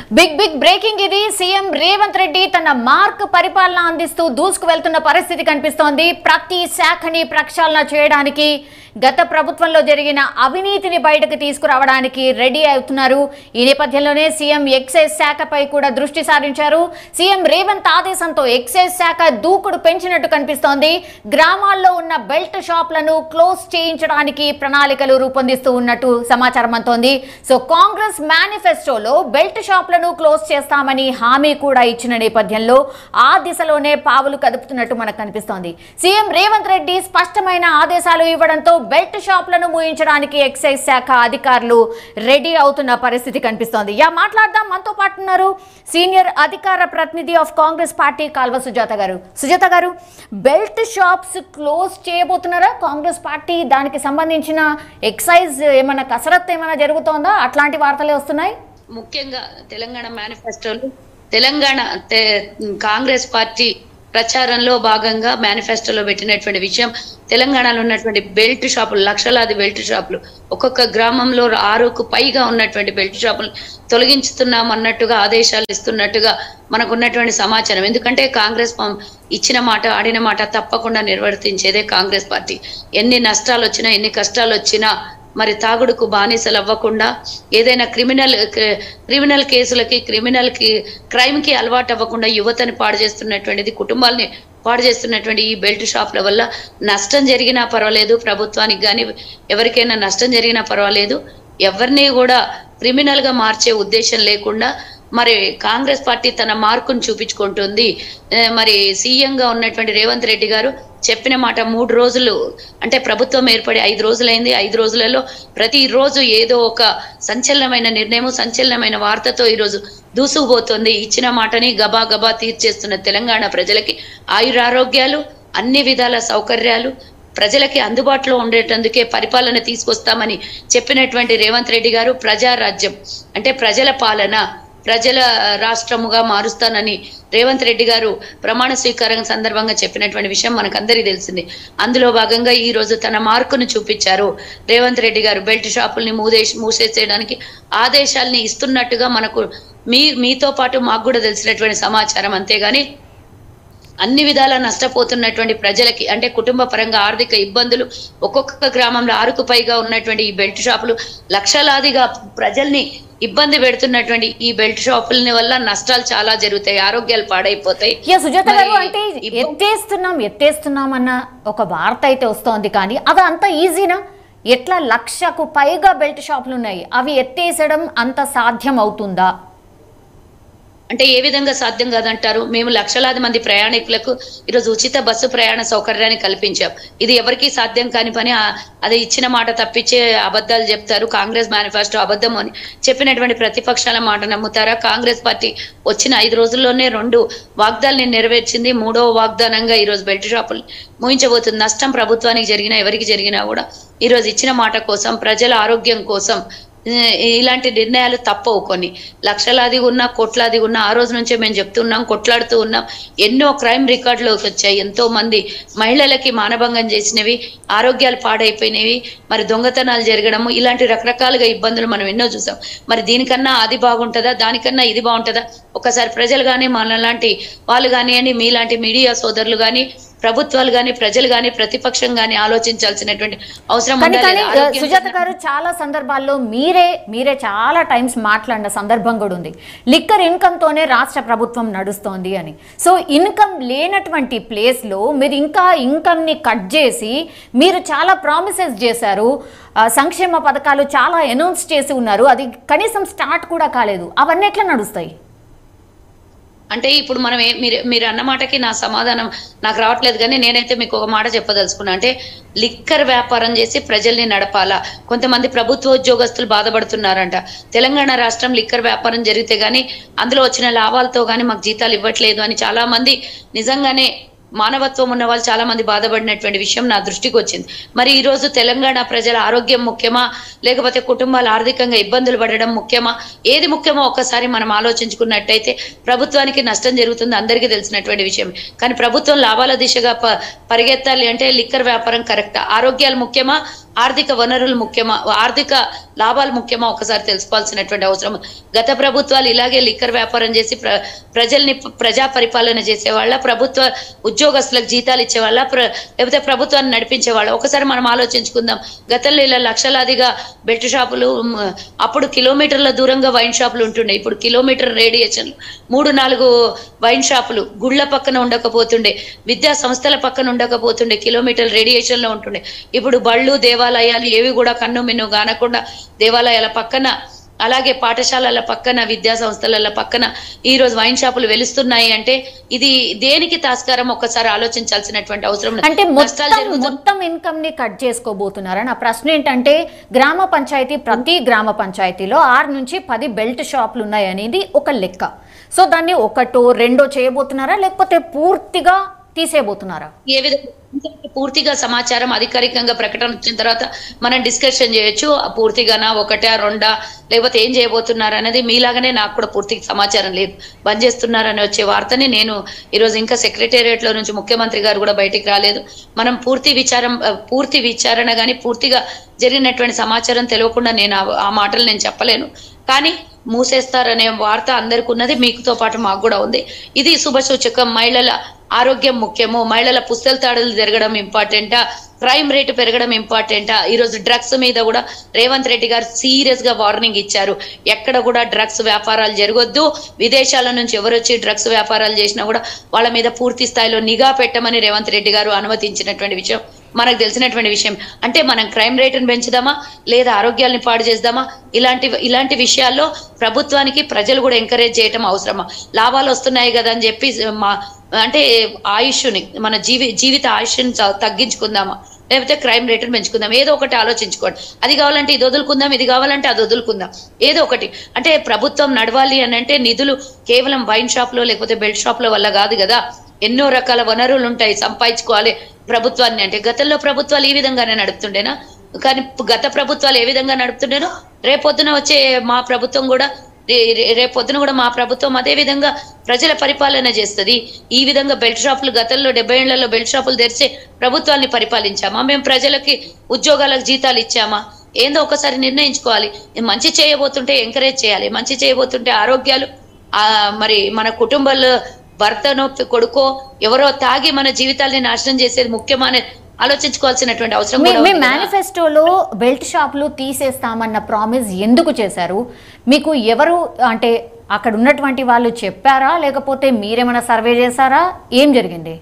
Big big breaking ఇది CM Revanth Reddy తన mark పరిపాలన అందిస్తూ దూసుకు వెళ్తున్న పరిస్థితి కనిపిస్తోంది ప్రతి శాఖని ప్రక్షాళన చేయడానికి గత ప్రభుత్వంలో జరిగిన అవినీతిని బయటకు తీసుకురావడానికి రెడీ అవుతున్నారు ఈ నేపథ్యంలోనే సీఎం ఎక్సైజ్ శాఖపై కూడా దృష్టి సారించారు సీఎం రేవంత్ ఆదేశంతో ఎక్సైజ్ శాఖ దూకుడు పెంచినట్టు కనిపిస్తోంది గ్రామాల్లో ఉన్న బెల్ట్ షాప్లను క్లోజ్ చేయించడానికి ప్రణాళికలు రూపొందిస్తూ ఉన్నట్టు సమాచారం అంతోంది సో కాంగ్రెస్ మేనిఫెస్టోలో బెల్ట్ షాప్లను క్లోజ్ చేస్తామని హామీ కూడా ఇచ్చిన నేపథ్యంలో ఆ దిశలోనే పావులు కదుపుతున్నట్టు మనకు కనిపిస్తోంది సీఎం రేవంత్ రెడ్డి స్పష్టమైన ఆదేశాలు ఇవ్వడంతో బెల్ట్ షాప్లను మూయించడానికి ఎక్సైజ్ శాఖ అధికారులు రెడీ అవుతున్న పరిస్థితి కనిపిస్తోంది యా మాట్లాడదాం మనతో పాటు ఉన్నారు సీనియర్ అధికార ప్రతినిధి ఆఫ్ కాంగ్రెస్ పార్టీ కాల్వ సుజాత గారు సుజాత గారు బెల్ట్ షాప్స్ క్లోజ్ చేయబోతున్నారా కాంగ్రెస్ పార్టీ దానికి సంబంధించిన ఎక్సైజ్ ఏమైనా కసరత్తు ఏమైనా జరుగుతోందా అట్లాంటి వార్తలే వస్తున్నాయి ముఖ్యంగా తెలంగాణ మేనిఫెస్టోలో తెలంగాణ తె- కాంగ్రెస్ పార్టీ ప్రచారంలో భాగంగా మేనిఫెస్టోలో పెట్టినటువంటి విషయం తెలంగాణలో ఉన్నటువంటి బెల్ట్ షాపులు లక్షలాది బెల్ట్ షాపులు ఒక్కొక్క గ్రామంలో ఆరుకు పైగా ఉన్నటువంటి బెల్ట్ షాపులు తొలగించుతున్నాం అన్నట్టుగా ఆదేశాలు ఇస్తున్నట్టుగా మనకు ఉన్నటువంటి సమాచారం ఎందుకంటే కాంగ్రెస్ పం- ఇచ్చిన మాట ఆడిన మాట తప్పకుండా నిర్వర్తించేదే కాంగ్రెస్ పార్టీ ఎన్ని నష్టాలు వచ్చినా ఎన్ని కష్టాలు వచ్చినా మరి తాగుడుకు బానిసలు అవ్వకుండా ఏదైనా క్రిమినల్ క్రిమినల్ కేసులకి క్రిమినల్ కి క్రైమ్ కి అలవాటు అవ్వకుండా యువతని పాడు చేస్తున్నటువంటిది కుటుంబాలని పాడు చేస్తున్నటువంటి ఈ బెల్ట్ షాప్ల వల్ల నష్టం జరిగినా పర్వాలేదు ప్రభుత్వానికి కానీ ఎవరికైనా నష్టం జరిగినా పర్వాలేదు ఎవరిని కూడా క్రిమినల్ గా మార్చే ఉద్దేశం లేకుండా మరి కాంగ్రెస్ పార్టీ తన మార్కును చూపించుకుంటుంది ఏ, మరి సీఎం గా ఉన్నటువంటి రేవంత్ రెడ్డి గారు చెప్పిన మాట మూడు రోజులు అంటే ప్రభుత్వం ఏర్పడి ఐదు రోజులైంది ఐదు రోజులలో ప్రతి రోజు ఏదో ఒక సంచలనమైన నిర్ణయం సంచలనమైన వార్తతో ఈరోజు దూసుకుపోతుంది ఇచ్చిన మాటని గబా గబా తీర్చేస్తున్న తెలంగాణ ప్రజలకి ఆయురారోగ్యాలు అన్ని విధాల సౌకర్యాలు ప్రజలకి అందుబాటులో ఉండేటందుకే పరిపాలన తీసుకొస్తామని చెప్పినటువంటి రేవంత్ రెడ్డి గారు ప్రజారాజ్యం అంటే ప్రజల పాలన ప్రజల రాష్ట్రముగా మారుస్తానని రేవంత్ రెడ్డి గారు ప్రమాణ స్వీకారం సందర్భంగా చెప్పినటువంటి విషయం మనకందరికీ తెలిసింది అందులో భాగంగా ఈ రోజు తన మార్కును చూపించారు రేవంత్ రెడ్డి గారు బెల్ట్ షాపుల్ని మూదేసి మూసేసేయడానికి ఆదేశాల్ని ఇస్తున్నట్టుగా మనకు మీ మీతో పాటు మాకు కూడా తెలిసినటువంటి సమాచారం అంతేగాని అన్ని విధాలా నష్టపోతున్నటువంటి ప్రజలకి అంటే కుటుంబ పరంగా ఆర్థిక ఇబ్బందులు ఒక్కొక్క గ్రామంలో ఆరుకు పైగా ఉన్నటువంటి ఈ బెల్ట్ షాపులు లక్షలాదిగా ప్రజల్ని ఇబ్బంది పెడుతున్నటువంటి ఈ బెల్ట్ షాపుల వల్ల నష్టాలు చాలా జరుగుతాయి ఆరోగ్యాలు పాడైపోతాయి యా సుజాత గారు మరి అంటే ఇబ్బ- ఎత్తేస్తున్నాం ఎత్తేస్తున్నాం అన్న ఒక వార్త అయితే వస్తోంది కానీ అది అంత ఈజీనా ఎట్లా లక్షకు పైగా బెల్ట్ షాపులు ఉన్నాయి అవి ఎత్తేసడం అంత సాధ్యం అవుతుందా అంటే ఏ విధంగా సాధ్యం కాదంటారు మేము లక్షలాది మంది ప్రయాణికులకు ఈరోజు ఉచిత బస్సు ప్రయాణ సౌకర్యాన్ని కల్పించాం ఇది ఎవరికీ సాధ్యం కాని పని ఆ- అది ఇచ్చిన మాట తప్పించే అబద్ధాలు చెప్తారు కాంగ్రెస్ మేనిఫెస్టో అబద్ధం అని చెప్పినటువంటి ప్రతిపక్షాల మాట నమ్ముతారా కాంగ్రెస్ పార్టీ వచ్చిన ఐదు రోజుల్లోనే రెండు వాగ్దాల్ని నెరవేర్చింది మూడవ వాగ్దానంగా ఈరోజు బెల్ట్ షాపులు ముగించబోతుంది నష్టం ప్రభుత్వానికి జరిగినా ఎవరికి జరిగినా కూడా ఈరోజు ఇచ్చిన మాట కోసం ప్రజల ఆరోగ్యం కోసం ఏ, ఇలాంటి నిర్ణయాలు తప్పవు కొన్ని లక్షలాది ఉన్నా కోట్లాది ఉన్నా ఆ రోజు నుంచే మేము చెప్తున్నాం కొట్లాడుతూ ఉన్నాం ఎన్నో క్రైమ్ రికార్డులోకి వచ్చాయి ఎంతో మంది మహిళలకి మానభంగం చేసినవి ఆరోగ్యాలు పాడైపోయినవి మరి దొంగతనాలు జరగడము ఇలాంటి రకరకాలుగా ఇబ్బందులు మనం ఎన్నో చూసాం మరి దీనికన్నా అది బాగుంటుందా దానికన్నా ఇది బాగుంటుందా ఒకసారి ప్రజలు కానీ మనలాంటి వాళ్ళు కానివ్వండి మీలాంటి మీడియా సోదరులు కానీ ప్రభుత్వాలు కానీ ప్రజలు కానీ ప్రతిపక్షం కానీ ఆలోచించాల్సినటువంటి అవసరం కానీ ఉందా కానీ లేదా? ఆ, ఆరోగ్యం సుజాత గారు చాలా సందర్భాల్లో మీరే మీరే చాలా టైమ్స్ మాట్లాడిన సందర్భం కూడా ఉంది లిక్కర్ ఇన్కమ్ తోనే రాష్ట్ర ప్రభుత్వం నడుస్తోంది అని సో ఇన్కమ్ లేనటువంటి ప్లేస్ లో మీరు ఇంకా ఇన్కమ్ ని కట్ చేసి మీరు చాలా ప్రామిసెస్ చేశారు ఆ, సంక్షేమ పథకాలు చాలా అనౌన్స్ చేసి ఉన్నారు అది కనీసం స్టార్ట్ కూడా కాలేదు అవన్నీ ఎట్లా నడుస్తాయి అంటే ఇప్పుడు మనం ఏ- మీరు మీరు అన్న మాటకి నా సమాధానం నాకు రావట్లేదు కానీ నేనైతే మీకు ఒక మాట చెప్పదలుచుకున్నా అంటే లిక్కర్ వ్యాపారం చేసి ప్రజల్ని నడపాలా కొంతమంది ప్రభుత్వ ఉద్యోగస్తులు బాధపడుతున్నారంట తెలంగాణ రాష్ట్రం లిక్కర్ వ్యాపారం జరిగితే గానీ అందులో వచ్చిన లాభాలతో గానీ మాకు జీతాలు ఇవ్వట్లేదు అని చాలా మంది నిజంగానే మానవత్వం ఉన్న వాళ్ళు చాలా మంది బాధపడినటువంటి విషయం నా దృష్టికి వచ్చింది మరి ఈ రోజు తెలంగాణ ప్రజల ఆరోగ్యం ముఖ్యమా లేకపోతే కుటుంబాలు ఆర్థికంగా ఇబ్బందులు పడడం ముఖ్యమా ఏది ముఖ్యమో ఒక్కసారి మనం ఆలోచించుకున్నట్టయితే ప్రభుత్వానికి నష్టం జరుగుతుంది అందరికీ తెలిసినటువంటి విషయం కానీ ప్రభుత్వం లాభాల దిశగా ప- పరిగెత్తాలి అంటే లిక్కర్ వ్యాపారం కరెక్టా ఆరోగ్యాలు ముఖ్యమా ఆర్థిక వనరులు ముఖ్యమా ఆర్థిక లాభాలు ముఖ్యమా ఒకసారి తెలుసుకోవాల్సినటువంటి అవసరం ఉంది. గత ప్రభుత్వాలు ఇలాగే లిక్కర్ వ్యాపారం చేసి ప్ర ప్రజల్ని ప- ప్రజా పరిపాలన చేసేవాళ్ళ ప్రభుత్వ ఉద్యోగస్తులకు జీతాలు ఇచ్చేవాళ్ళ ప్ర లేకపోతే ప్రభుత్వాన్ని నడిపించేవాళ్ళ ఒకసారి మనం ఆలోచించుకుందాం గతంలో ఇలా లక్షలాదిగా బెల్ట్ షాపులు మ్, అప్పుడు కిలోమీటర్ల దూరంగా వైన్ షాపులు ఉంటుండే ఇప్పుడు కిలోమీటర్ రేడియేషన్ మూడు నాలుగు వైన్ షాపులు గుళ్ళ పక్కన ఉండకపోతుండే విద్యా సంస్థల పక్కన ఉండకపోతుండే కిలోమీటర్ రేడియేషన్ లో ఉంటుండే ఇప్పుడు బళ్ళు దేవాలయాలు ఏవి కూడా కన్ను మిన్ను కానకుండా దేవాలయాల పక్కన అలాగే పాఠశాలల పక్కన విద్యా సంస్థల పక్కన ఈ రోజు వైన్ షాపులు వెలుస్తున్నాయి అంటే ఇది దేనికి తాస్కారం ఒక్కసారి ఆలోచించాల్సినటువంటి అవసరం ఉంది. అంటే నష్టాలు మొత్తం జరుగుతున్నాయి. మొత్తం ఇన్కమ్ ని కట్ చేసుకోబోతున్నారా నా ప్రశ్న ఏంటంటే గ్రామ పంచాయతీ ప్రతి గ్రామ పంచాయతీలో ఆరు నుంచి పది బెల్ట్ షాపులు ఉన్నాయి అనేది ఒక లెక్క సో దాన్ని ఒకటో రెండో చేయబోతున్నారా లేకపోతే పూర్తిగా తీసేయబోతున్నారా ఏ విధంగా ఎందుకంటే పూర్తిగా సమాచారం అధికారికంగా ప్రకటన వచ్చిన తర్వాత మనం డిస్కషన్ చేయొచ్చు ఆ పూర్తిగానా ఒకటా రెండా లేకపోతే ఏం చేయబోతున్నారు అనేది మీలాగానే నాకు కూడా పూర్తి సమాచారం లేదు బంద్ చేస్తున్నారని వచ్చే వార్తని నేను ఈరోజు ఇంకా సెక్రటేరియట్ లో నుంచి ముఖ్యమంత్రి గారు కూడా బయటికి రాలేదు మనం పూర్తి విచారం ఆ, పూర్తి విచారణ కానీ పూర్తిగా జరిగినటువంటి సమాచారం తెలియకుండా నేను ఆ- ఆ మాటలు నేను చెప్పలేను కానీ మూసేస్తారనే వార్త అందరికి ఉన్నది మీకుతో పాటు మాకు కూడా ఉంది ఇది శుభ సూచకం మహిళల ఆరోగ్యం ముఖ్యము మహిళల పుస్తల తాడులు జరగడం ఇంపార్టెంటా క్రైమ్ రేటు పెరగడం ఇంపార్టెంటా ఈరోజు డ్రగ్స్ మీద కూడా రేవంత్ రెడ్డి గారు సీరియస్ గా వార్నింగ్ ఇచ్చారు ఎక్కడ కూడా డ్రగ్స్ వ్యాపారాలు జరగొద్దు విదేశాల నుంచి ఎవరు వచ్చి డ్రగ్స్ వ్యాపారాలు చేసినా కూడా వాళ్ళ మీద పూర్తి స్థాయిలో నిఘా పెట్టమని రేవంత్ రెడ్డి గారు అనుమతించినటువంటి విషయం మనకు తెలిసినటువంటి విషయం అంటే మనం క్రైమ్ రేటును పెంచుదామా లేదా ఆరోగ్యాల్ని పాడు చేద్దామా ఇలాంటి ఇలాంటి విషయాల్లో ప్రభుత్వానికి ప్రజలు కూడా ఎంకరేజ్ చేయటం అవసరమా లాభాలు వస్తున్నాయి కదా అని చెప్పి మా అంటే ఆయుష్ని మన జీవి జీవిత ఆయుష్ని చ- తగ్గించుకుందామా లేకపోతే క్రైమ్ రేటును పెంచుకుందాం ఏదో ఒకటి ఆలోచించుకోండి అది కావాలంటే ఇది వదులుకుందాం ఇది కావాలంటే అది వదులుకుందాం ఏదో ఒకటి అంటే ప్రభుత్వం నడవాలి అని అంటే నిధులు కేవలం వైన్ షాప్ లో లేకపోతే బెల్ట్ షాప్ లో వల్ల కాదు కదా ఎన్నో రకాల వనరులు ఉంటాయి సంపాదించుకోవాలి ప్రభుత్వాన్ని అంటే గతంలో ప్రభుత్వాలు ఈ విధంగానే నడుపుతుండేనా కానీ గత ప్రభుత్వాలు ఏ విధంగా నడుపుతుండేనో రేపొద్దున వచ్చే మా ప్రభుత్వం కూడా రే- రే- రేపొద్దున కూడా మా ప్రభుత్వం అదే విధంగా ప్రజల పరిపాలన చేస్తది ఈ విధంగా బెల్ట్ షాపులు గతంలో డెబ్బై ఏళ్లలో బెల్ట్ షాపులు తెరిచే ప్రభుత్వాన్ని పరిపాలించామా మేము ప్రజలకి ఉద్యోగాలకు జీతాలు ఇచ్చామా ఏందో ఒకసారి నిర్ణయించుకోవాలి మంచి చేయబోతుంటే ఎంకరేజ్ చేయాలి మంచి చేయబోతుంటే ఆరోగ్యాలు ఆ మరి మన కుటుంబాలు భర్తనో కొడుకో ఎవరో తాగి మన జీవితాల్ని నాశనం చేసేది ముఖ్యమని ఆలోచించుకోవాల్సినటువంటి అవసరం మీ కూడా మీ ఉంది కదా. మేనిఫెస్టోలో బెల్ట్ షాపులు తీసేస్తామన్న ప్రామిస్ ఎందుకు చేశారు మీకు ఎవరు అంటే అక్కడ ఉన్నటువంటి వాళ్ళు చెప్పారా లేకపోతే మీరేమైనా సర్వే చేశారా ఏం జరిగింది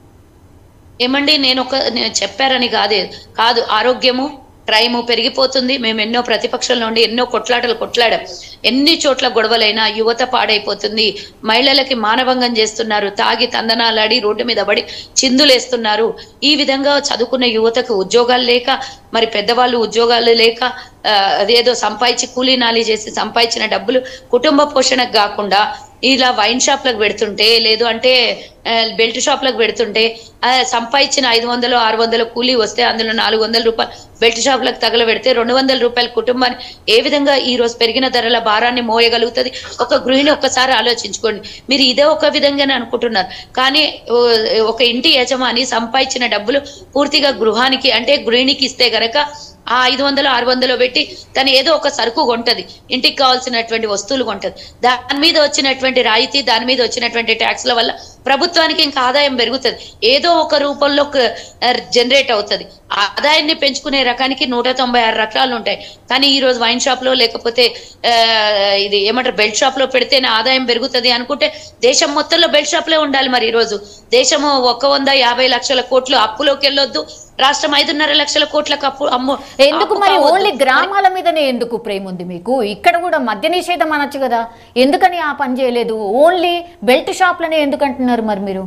ఏమండి నేను ఒక నేను చెప్పారని కాదే కాదు ఆరోగ్యము క్రైము పెరిగిపోతుంది మేము ఎన్నో ప్రతిపక్షంలో ఉండి ఎన్నో కొట్లాటలు కొట్లాడాం ఎన్ని చోట్ల గొడవలైనా యువత పాడైపోతుంది మహిళలకి మానభంగం చేస్తున్నారు తాగి తందనాలాడి రోడ్డు మీద పడి చిందులేస్తున్నారు ఈ విధంగా చదువుకున్న యువతకు ఉద్యోగాలు లేక మరి పెద్దవాళ్ళు ఉద్యోగాలు లేక ఆ, అదేదో సంపాదించి కూలీ నాలి చేసి సంపాదించిన డబ్బులు కుటుంబ పోషణకు కాకుండా ఇలా వైన్ షాప్లకు పెడుతుంటే లేదు అంటే ఆ, బెల్ట్ షాప్లకు పెడుతుంటే ఆ, సంపాదించిన ఐదు వందలు ఆరు వందలు కూలీ వస్తే అందులో నాలుగు వందల రూపాయలు బెల్ట్ షాప్లకు తగలబెడితే రెండు వందల రూపాయల కుటుంబాన్ని ఏ విధంగా ఈ రోజు పెరిగిన ధరల భారాన్ని మోయగలుగుతుంది ఒక గృహిణి ఒక్కసారి ఆలోచించుకోండి మీరు ఇదే ఒక విధంగానే అనుకుంటున్నారు కానీ ఓ, ఒక ఇంటి యజమాని సంపాదించిన డబ్బులు పూర్తిగా గృహానికి అంటే గృహిణికి ఇస్తే గనక ఆ ఐదు వందలు ఆరు వందలు పెట్టి తను ఏదో ఒక సరుకు కొంటది ఇంటికి కావాల్సినటువంటి వస్తువులు కొంటది దాని మీద వచ్చినటువంటి రాయితీ దాని మీద వచ్చినటువంటి ట్యాక్స్ల వల్ల ప్రభుత్వానికి ఇంకా ఆదాయం పెరుగుతుంది ఏదో ఒక రూపంలో జనరేట్ అవుతుంది ఆదాయాన్ని పెంచుకునే రకానికి నూట తొంభై ఆరు రకాలు ఉంటాయి కానీ ఈ రోజు వైన్ షాప్ లో లేకపోతే ఆ, ఇది ఏమంటారు బెల్ట్ షాప్ లో పెడితేనే ఆదాయం పెరుగుతుంది అనుకుంటే దేశం మొత్తంలో బెల్ట్ షాప్ లే ఉండాలి మరి ఈ రోజు దేశము ఒక వంద యాభై లక్షల కోట్లు అప్పులోకి వెళ్ళొద్దు రాష్ట్రం ఐదున్నర లక్షల కోట్లకు అప్పు అమ్ము ఎందుకు అప్పు మరి కావద్దు. ఓన్లీ గ్రామాల మీదనే ఎందుకు ప్రేమ ఉంది మీకు ఇక్కడ కూడా మద్య నిషేధం అనొచ్చు కదా ఎందుకని ఆ పని చేయలేదు ఓన్లీ బెల్ట్ షాప్లనే ఎందుకు అంటున్నారు మరి మీరు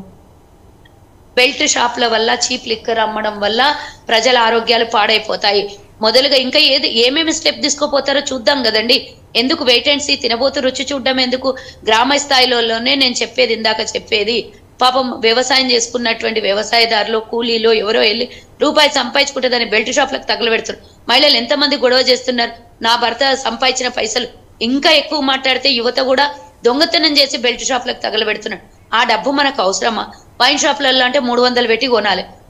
బెల్ట్ షాప్ల వల్ల చీప్ లిక్కర్ అమ్మడం వల్ల ప్రజల ఆరోగ్యాలు పాడైపోతాయి మొదలుగా ఇంకా ఏది ఏమేమి స్టెప్ తీసుకోపోతారో చూద్దాం కదండి ఎందుకు వెయిట్ అండ్ సీ తినబోతు రుచి చూడడం ఎందుకు గ్రామ స్థాయిలోనే నేను చెప్పేది ఇందాక చెప్పేది పాపం వ్యవసాయం చేసుకున్నటువంటి వ్యవసాయదారులు కూలీలో ఎవరో వెళ్ళి రూపాయి సంపాదించుకుంటే దాన్ని బెల్ట్ షాప్లకు తగలబెడుతున్నారు మహిళలు ఎంతమంది గొడవ చేస్తున్నారు నా భర్త సంపాదించిన పైసలు ఇంకా ఎక్కువ మాట్లాడితే యువత కూడా దొంగతనం చేసి బెల్ట్ షాప్లకు తగలబెడుతున్నాడు ఆ డబ్బు మనకు అవసరమా వైన్ షాప్లలో అంటే మూడు వందలు పెట్టి కొనాలి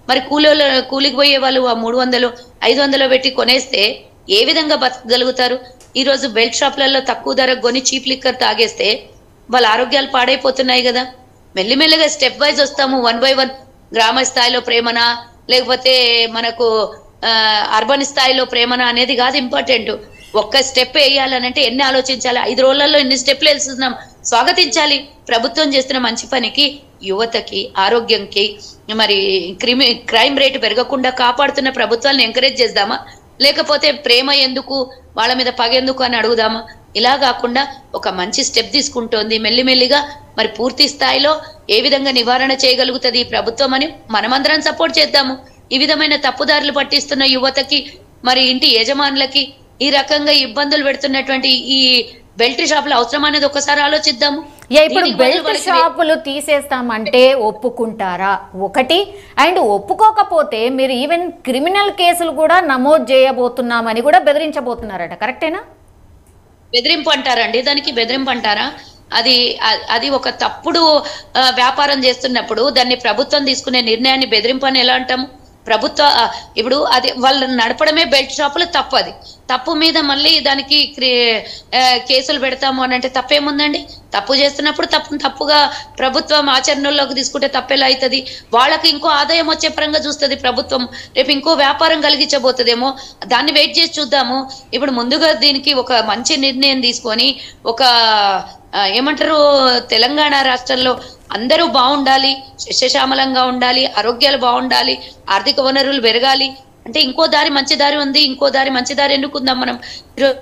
మరి కూలీలు కూలికి పోయే వాళ్ళు ఆ మూడు వందలు ఐదు వందలు పెట్టి కొనేస్తే ఏ విధంగా బతకగలుగుతారు ఈ రోజు బెల్ట్ షాప్లలో తక్కువ ధర కొని చీప్ లిక్కర్ తాగేస్తే వాళ్ళ ఆరోగ్యాలు పాడైపోతున్నాయి కదా మెల్లిమెల్లిగా స్టెప్ వైజ్ వస్తాము వన్ బై వన్ గ్రామ స్థాయిలో ప్రేమనా లేకపోతే మనకు ఆ, అర్బన్ స్థాయిలో ప్రేమనా అనేది కాదు ఇంపార్టెంట్ ఒక్క స్టెప్ వేయాలనంటే ఎన్ని ఆలోచించాలి ఐదు రోజులలో ఎన్ని స్టెప్లు వేస్తున్నాం స్వాగతించాలి ప్రభుత్వం చేస్తున్న మంచి పనికి యువతకి ఆరోగ్యంకి మరి క్రిమి క్రైమ్ రేటు పెరగకుండా కాపాడుతున్న ప్రభుత్వాలను ఎంకరేజ్ చేద్దామా లేకపోతే ప్రేమ ఎందుకు వాళ్ళ మీద పగ ఎందుకు అని అడుగుదామా ఇలా కాకుండా ఒక మంచి స్టెప్ తీసుకుంటోంది మెల్లిమెల్లిగా మరి పూర్తి స్థాయిలో ఏ విధంగా నివారణ చేయగలుగుతుంది ఈ ప్రభుత్వం అని మనమందరం సపోర్ట్ చేద్దాము ఈ విధమైన తప్పుదారులు పట్టిస్తున్న యువతకి మరి ఇంటి యజమానులకి ఈ రకంగా ఇబ్బందులు పెడుతున్నటువంటి ఈ బెల్ట్ షాపులు అవసరం అనేది ఒకసారి ఆలోచిద్దాము యా ఇప్పుడు దీనికి బదులు బెల్ట్ వాళ్ళకి షాపులు తీసేస్తామంటే ఒప్పుకుంటారా ఒకటి అండ్ ఒప్పుకోకపోతే మీరు ఈవెన్ క్రిమినల్ కేసులు కూడా నమోదు చేయబోతున్నామని కూడా బెదిరించబోతున్నారట కరెక్టేనా బెదిరింపు అంటారండి దానికి బెదిరింపు అంటారా అది అ- అది ఒక తప్పుడు ఆ, వ్యాపారం చేస్తున్నప్పుడు దాన్ని ప్రభుత్వం తీసుకునే నిర్ణయాన్ని బెదిరింపు అని ఎలా అంటాము ప్రభుత్వ ఆ, ఇప్పుడు అది వాళ్ళు నడపడమే బెల్ట్ షాపులు తప్పు అది తప్పు మీద మళ్ళీ దానికి క్రి- ఆ, కేసులు పెడతాము అని అంటే తప్పేముందండి తప్పు చేస్తున్నప్పుడు తప్పు తప్పుగా ప్రభుత్వం ఆచరణలోకి తీసుకుంటే తప్పెలా అవుతుంది వాళ్ళకి ఇంకో ఆదాయం వచ్చే పరంగా చూస్తుంది ప్రభుత్వం రేపు ఇంకో వ్యాపారం కలిగించబోతుందేమో దాన్ని వెయిట్ చేసి చూద్దాము ఇప్పుడు ముందుగా దీనికి ఒక మంచి నిర్ణయం తీసుకొని ఒక ఆ, ఏమంటారు తెలంగాణ రాష్ట్రంలో అందరూ బాగుండాలి శస్యశ్యామలంగా ఉండాలి ఆరోగ్యాలు బాగుండాలి ఆర్థిక వనరులు పెరగాలి అంటే ఇంకో దారి మంచి దారి ఉంది ఇంకో దారి మంచి దారి ఎన్నుకుందాం మనం ఈరో-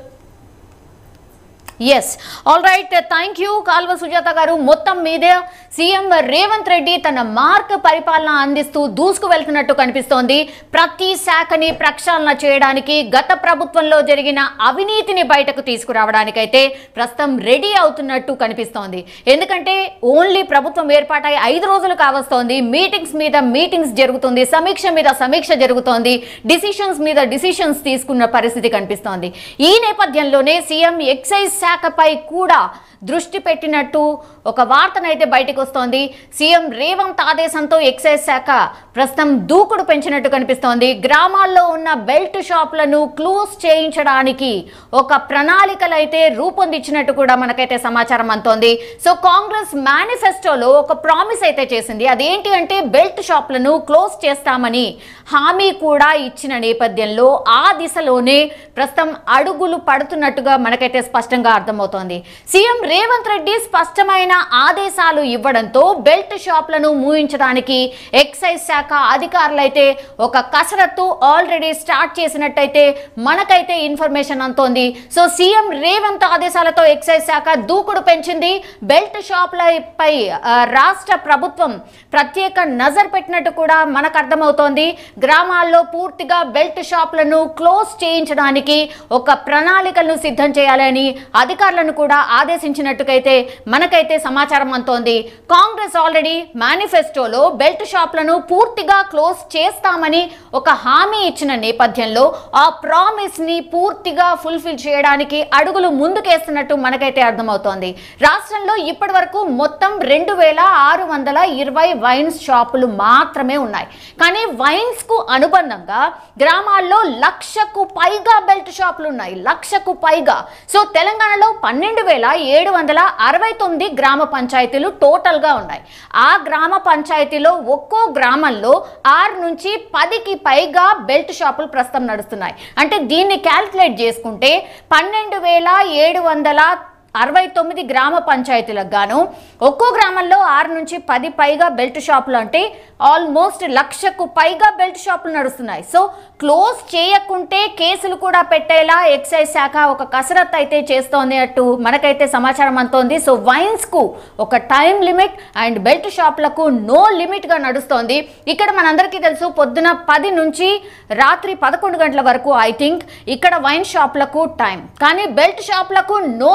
yes all right thank you Kalva Sujatha గారు మొత్తం మీదే సీఎం రేవంత్ రెడ్డి తన మార్క్ పరిపాలన అందిస్తూ దూసుకు వెళ్తున్నట్టు కనిపిస్తోంది ప్రతి శాఖని ప్రక్షాళన చేయడానికి గత ప్రభుత్వంలో జరిగిన అవినీతిని బయటకు తీసుకురావడానికైతే ప్రస్తుతం రెడీ అవుతున్నట్టు కనిపిస్తోంది ఎందుకంటే ఓన్లీ ప్రభుత్వం ఏర్పాటై ఐదు రోజులు కావస్తోంది మీటింగ్స్ మీద మీటింగ్స్ జరుగుతుంది సమీక్ష మీద సమీక్ష జరుగుతోంది డిసిషన్స్ మీద డిసిషన్స్ తీసుకున్న పరిస్థితి కనిపిస్తోంది ఈ నేపథ్యంలోనే సీఎం ఎక్సైజ్ శాఖపై కూడా దృష్టి పెట్టినట్టు ఒక వార్తనైతే బయటకు వస్తోంది సీఎం రేవంత్ ఆదేశంతో ఎక్సైజ్ శాఖ ప్రస్తుతం దూకుడు పెంచినట్టు కనిపిస్తోంది గ్రామాల్లో ఉన్న బెల్ట్ షాపులను క్లోజ్ చేయించడానికి ఒక ప్రణాళికలు అయితే రూపొందించినట్టు కూడా మనకైతే సమాచారం అంతోంది సో కాంగ్రెస్ మేనిఫెస్టోలో ఒక ప్రామిస్ అయితే చేసింది అదేంటి అంటే బెల్ట్ షాపులను క్లోజ్ చేస్తామని హామీ కూడా ఇచ్చిన నేపథ్యంలో ఆ దిశలోనే ప్రస్తుతం అడుగులు పడుతున్నట్టుగా మనకైతే స్పష్టంగా అర్థమవుతోంది సీఎం రేవంత్ రెడ్డి స్పష్టమైన ఆదేశాలు ఇవ్వడంతో బెల్ట్ షాపులను మూయించడానికి ఎక్సైజ్ శాఖ అధికారులైతే ఒక కసరత్తు ఆల్రెడీ స్టార్ట్ చేసినట్టయితే మనకైతే ఇన్ఫర్మేషన్ అంతోంది సో సీఎం రేవంత్ ఆదేశాలతో ఎక్సైజ్ శాఖ దూకుడు పెంచింది బెల్ట్ షాపులపై ఆ, రాష్ట్ర ప్రభుత్వం ప్రత్యేక నజర్ పెట్టినట్టు కూడా మనకు అర్థమవుతోంది గ్రామాల్లో పూర్తిగా బెల్ట్ షాపులను క్లోజ్ చేయించడానికి ఒక ప్రణాళికలను సిద్ధం చేయాలని అధికారులను కూడా ఆదేశించినట్టుకైతే మనకైతే సమాచారం అంతోంది కాంగ్రెస్ ఆల్రెడీ మేనిఫెస్టోలో బెల్ట్ షాపులను పూర్తిగా క్లోజ్ చేస్తామని ఒక హామీ ఇచ్చిన నేపథ్యంలో ఆ ప్రామిస్ ని పూర్తిగా ఫుల్ఫిల్ చేయడానికి అడుగులు ముందుకేస్తున్నట్టు మనకైతే అర్థమవుతోంది రాష్ట్రంలో ఇప్పటి వరకు మొత్తం రెండు వేల ఆరు వందల ఇరవై వైన్స్ షాపులు మాత్రమే ఉన్నాయి కానీ వైన్స్ కు అనుబంధంగా గ్రామాల్లో లక్షకు పైగా బెల్ట్ షాపులు ఉన్నాయి లక్షకు పైగా సో తెలంగాణలో పన్నెండు వేల ఏడు వందల అరవై తొమ్మిది గ్రామ పంచాయతీలు టోటల్ గా ఉన్నాయి ఆ గ్రామ పంచాయతీలో ఒక్కో గ్రామంలో ఆరు నుంచి పదికి పైగా బెల్ట్ షాపులు ప్రస్తుతం నడుస్తున్నాయి అంటే దీన్ని క్యాల్కులేట్ చేసుకుంటే పన్నెండు వేల ఏడు వందల అరవై తొమ్మిది గ్రామ పంచాయతీలకు గాను ఒక్కో గ్రామంలో ఆరు నుంచి పది పైగా బెల్ట్ షాపులు అంటే ఆల్మోస్ట్ లక్షకు పైగా బెల్ట్ షాపులు నడుస్తున్నాయి సో క్లోజ్ చేయకుంటే కేసులు కూడా పెట్టేలా ఎక్సైజ్ శాఖ ఒక కసరత్తు అయితే చేస్తోంది అట్టు మనకైతే సమాచారం అంతోంది సో వైన్స్ కు ఒక టైం లిమిట్ అండ్ బెల్ట్ షాపులకు నో లిమిట్ గా నడుస్తోంది ఇక్కడ మనందరికీ తెలుసు పొద్దున పది నుంచి రాత్రి పదకొండు గంటల వరకు ఐ థింక్ ఇక్కడ వైన్ షాపులకు టైం కానీ బెల్ట్ షాపులకు నో లిమిట్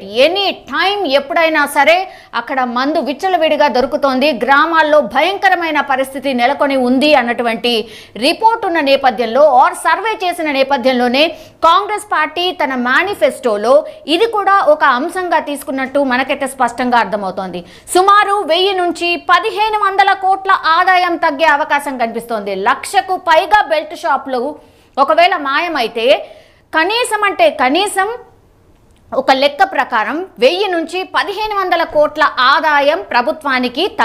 ఎనీ టైం ఎప్పుడైనా సరే అక్కడ మందు విచ్చలవిడిగా దొరుకుతోంది గ్రామాల్లో భయంకరమైన పరిస్థితి నెలకొని ఉంది అన్నటువంటి రిపోర్ట్ ఉన్న నేపథ్యంలో ఆర్ సర్వే చేసిన నేపథ్యంలోనే కాంగ్రెస్ పార్టీ తన మేనిఫెస్టోలో ఇది కూడా ఒక అంశంగా తీసుకున్నట్టు మనకైతే స్పష్టంగా అర్థమవుతోంది సుమారు వెయ్యి నుంచి పదిహేను వందల కోట్ల ఆదాయం తగ్గే అవకాశం కనిపిస్తోంది లక్షకు పైగా బెల్ట్ షాపులు ఒకవేళ మాయమైతే కనీసం అంటే కనీసం ఒక లెక్క ప్రకారం వెయ్యి నుంచి పదిహేను వందల కోట్ల ఆదాయం ప్రభుత్వానికి